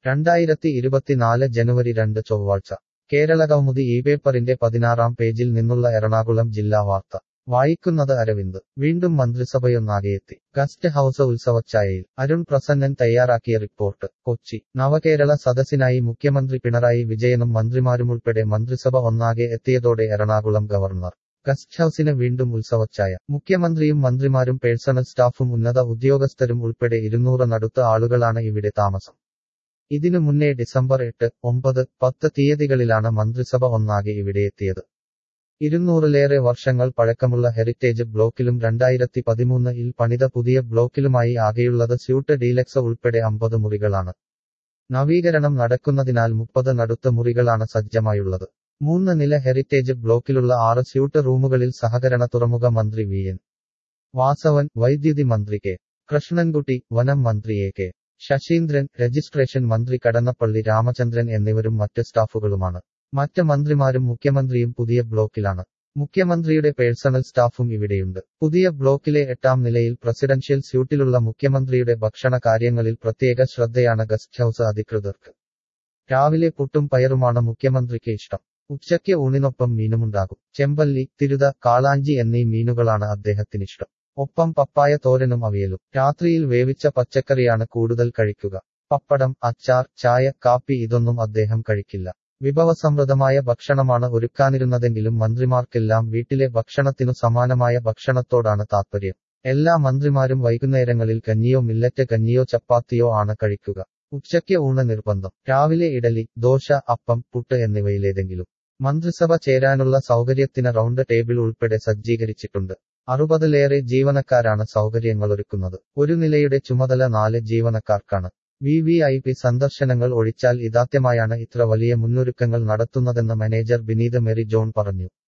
രണ്ടായിരത്തി ഇരുപത്തിനാല് ജനുവരി രണ്ട് ചൊവ്വാഴ്ച കേരളകൗമുദി ഈ പേപ്പറിന്റെ പതിനാറാം പേജിൽ നിന്നുള്ള എറണാകുളം ജില്ലാ വാർത്ത വായിക്കുന്നത് അരവിന്ദ് വീണ്ടും മന്ത്രിസഭയൊന്നാകെയെത്തി ഗസ്റ്റ് ഹൌസ് ഉത്സവച്ചായയിൽ അരുൺ പ്രസന്നൻ തയ്യാറാക്കിയ റിപ്പോർട്ട് കൊച്ചി നവകേരള സദസ്സിനായി മുഖ്യമന്ത്രി പിണറായി വിജയനും മന്ത്രിമാരുമുൾപ്പെടെ മന്ത്രിസഭ ഒന്നാകെ എത്തിയതോടെ എറണാകുളം ഗവർണർ ഗസ്റ്റ് ഹൌസിന് വീണ്ടും ഉത്സവച്ചായ മുഖ്യമന്ത്രിയും മന്ത്രിമാരും പേഴ്സണൽ സ്റ്റാഫും ഉന്നത ഉദ്യോഗസ്ഥരും ഉൾപ്പെടെ ഇരുന്നൂറിനടുത്ത ആളുകളാണ് ഇവിടെ താമസം ഇതിനു മുന്നേ ഡിസംബർ എട്ട് ഒമ്പത് പത്ത് തീയതികളിലാണ് മന്ത്രിസഭ ഒന്നാകെ ഇവിടെയെത്തിയത് ഇരുന്നൂറിലേറെ വർഷങ്ങൾ പഴക്കമുള്ള ഹെറിറ്റേജ് ബ്ലോക്കിലും രണ്ടായിരത്തി പതിമൂന്നിൽ പണിത പുതിയ ബ്ലോക്കിലുമായി ആകെയുള്ളത് സ്യൂട്ട് ഡീലക്സ് ഉൾപ്പെടെ അമ്പത് മുറികളാണ് നവീകരണം നടക്കുന്നതിനാൽ മുപ്പത് നടുത്ത മുറികളാണ് സജ്ജമായുള്ളത് മൂന്ന് നില ഹെറിറ്റേജ് ബ്ലോക്കിലുള്ള ആറ് സ്യൂട്ട് റൂമുകളിൽ സഹകരണ തുറമുഖ മന്ത്രി വി എൻ വാസവൻ വൈദ്യുതി മന്ത്രി കെ കൃഷ്ണൻകുട്ടി വനം മന്ത്രി എ കെ ശശീന്ദ്രൻ രജിസ്ട്രേഷൻ മന്ത്രി കടന്നപ്പള്ളി രാമചന്ദ്രൻ എന്നിവരും മറ്റ് സ്റ്റാഫുകളുമാണ് മറ്റ് മന്ത്രിമാരും മുഖ്യമന്ത്രിയും പുതിയ ബ്ലോക്കിലാണ് മുഖ്യമന്ത്രിയുടെ പേഴ്സണൽ സ്റ്റാഫും ഇവിടെയുണ്ട് പുതിയ ബ്ലോക്കിലെ എട്ടാം നിലയിൽ പ്രസിഡൻഷ്യൽ സ്യൂട്ടിലുള്ള മുഖ്യമന്ത്രിയുടെ ഭക്ഷണ കാര്യങ്ങളിൽ പ്രത്യേക ശ്രദ്ധയാണ് ഗസ്റ്റ് ഹൌസ് അധികൃതർക്ക് രാവിലെ പുട്ടും പയറുമാണ് മുഖ്യമന്ത്രിക്ക് ഇഷ്ടം ഉച്ചയ്ക്ക് ഊണിനൊപ്പം മീനുമുണ്ടാകും ചെമ്പല്ലി തിരുത കാളാഞ്ചി എന്നീ മീനുകളാണ് അദ്ദേഹത്തിനിഷ്ടം ഒപ്പം പപ്പായ തോരനും അവിയലും രാത്രിയിൽ വേവിച്ച പച്ചക്കറിയാണ് കൂടുതൽ കഴിക്കുക പപ്പടം അച്ചാർ ചായ കാപ്പി ഇതൊന്നും അദ്ദേഹം കഴിക്കില്ല വിഭവസമൃദ്ധമായ ഭക്ഷണമാണ് ഒരുക്കാനിരുന്നതെങ്കിലും മന്ത്രിമാർക്കെല്ലാം വീട്ടിലെ ഭക്ഷണത്തിനു സമാനമായ ഭക്ഷണത്തോടാണ് താത്പര്യം എല്ലാ മന്ത്രിമാരും വൈകുന്നേരങ്ങളിൽ കഞ്ഞിയോ മില്ലറ്റ് കഞ്ഞിയോ ചപ്പാത്തിയോ ആണ് കഴിക്കുക ഉച്ചയ്ക്ക് ഊണ് നിർബന്ധം രാവിലെ ഇഡലി ദോശ അപ്പം പുട്ട് എന്നിവയിലേതെങ്കിലും മന്ത്രിസഭ ചേരാനുള്ള സൗകര്യത്തിന് റൗണ്ട് ടേബിൾ ഉൾപ്പെടെ സജ്ജീകരിച്ചിട്ടുണ്ട് അറുപതിലേറെ ജീവനക്കാരാണ് സൗകര്യങ്ങളൊരുക്കുന്നത് ഒരു നിലയുടെ ചുമതല നാല് ജീവനക്കാർക്കാണ് വി വി ഐ പി സന്ദർശനങ്ങൾ ഒഴിച്ചാൽ ഇതാദ്യമായാണ് ഇത്ര വലിയ മുന്നൊരുക്കങ്ങൾ നടത്തുന്നതെന്ന് മാനേജർ ബിനീത് മെറി ജോൺ പറഞ്ഞു